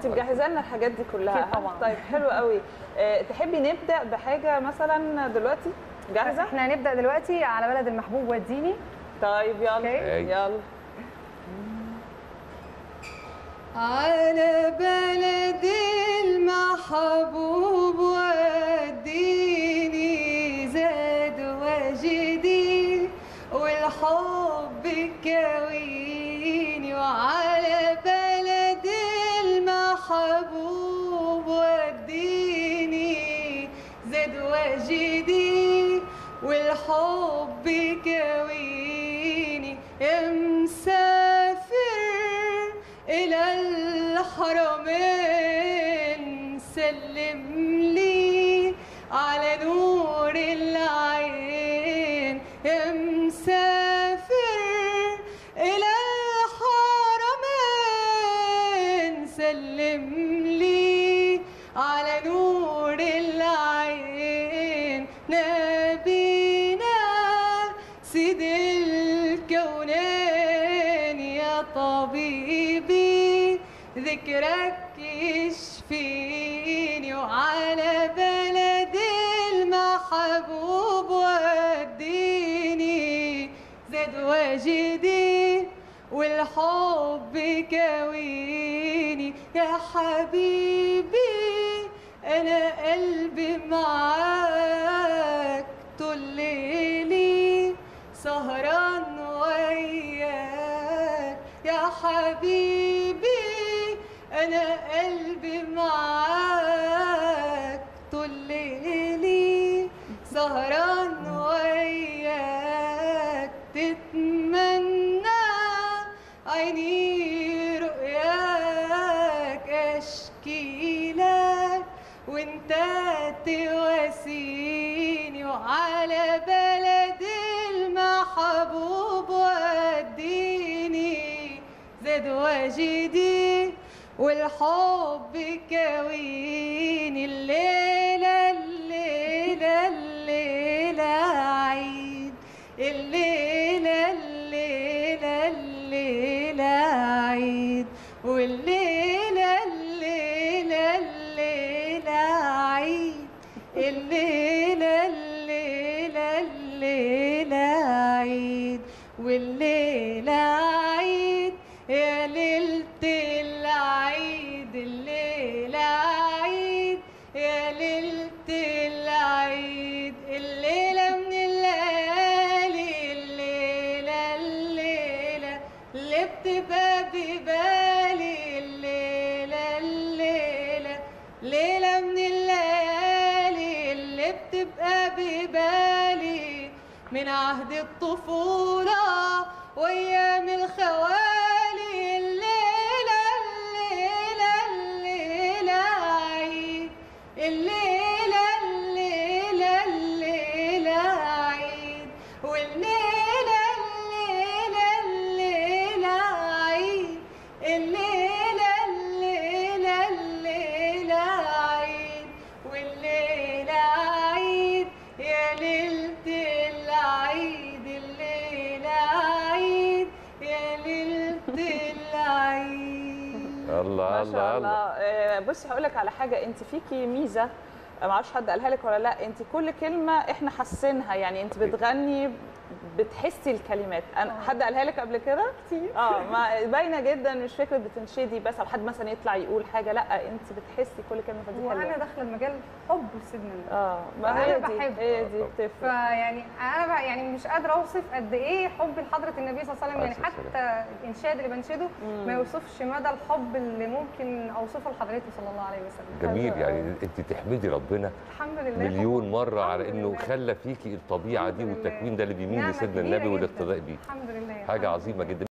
انت مجهزه لنا الحاجات دي كلها أكيد طبعاً. طيب حلو قوي آه، تحبي نبدا بحاجه مثلا دلوقتي جاهزه احنا هنبدا دلوقتي على بلد المحبوب وديني طيب يلا أوكي. يلا على بلد المحبوب وديني زاد وجدي والحب كويني وعلى بلد المحبوب وديني زاد وجدي والحب كويني يا مسافر إلى الحرمين سلم لي على نور العين يا مسافر إلى الحرمين سلم لي على نور العين نبينا سيد الكونين يا طبيبي ذكرك يشفيني وعلى بلد المحبوب وديني زاد وجدي والحب كويني يا حبيبي انا قلبي معاك طول ليلي سهران وياك يا حبيبي انا قلبي معاك طول ليلي سهران وياك تتمنى عيني رؤياك اشكي لك وانت تواسيني وعلى بلد المحبوب وديني زاد وجدي والحب كويني الليلة الليلة الليلة عيد الليلة الليلة الليلة عيد والليلة الليلة الليلة عيد الليلة الليلة الليلة عيد والليلة عيد يا ليلة العيد الليلة عيد يا ليلة العيد الليلة من الليالي الليلة الليلة اللي بتبقى ببالي الليلة الليلة ليلة من الليالي اللي بتبقى ببالي من عهد الطفولة وأيام الخوالي الليلة الليلة الليلة عيد الليلة الليلة الليلة عيد والليلة الليلة الليلة عيد الليلة الليلة الليلة عيد والليلة عيد يا ليلة العيد الليلة عيد يا ليلة العيد الله ما الله شاء الله الله آه، بصي هقول لك على حاجه انت فيكي ميزه ما اعرفش حد قالها لك ولا لا انت كل كلمه احنا حاسينها يعني انت بتغني بتحسي الكلمات انا حد قالها لك قبل كده كتير اه ما باينه جدا مش فكره بتنشدي بس او حد مثلا يطلع يقول حاجه لا انت بتحسي كل كلمه فدي وانا حلوه داخله المجال حب لسيدنا النبي اه ما فأنا هي دي بحب. هي دي بتفرق فيعني انا بقى يعني مش قادره اوصف قد ايه حبي لحضره النبي صلى الله عليه وسلم يعني عليه الصلاة حتى الانشاد اللي بنشده ما يوصفش مدى الحب اللي ممكن اوصفه لحضرته صلى الله عليه وسلم جميل حلو يعني انت تحمدي ربنا الحمد لله مليون مره الحمد على انه لله. خلى فيكي الطبيعه دي الحمد لله. والتكوين ده اللي بيميل نعمة لسيدنا كبيرة النبي جداً. والاقتداء بيه الحمد لله حاجه الحمد عظيمه جدا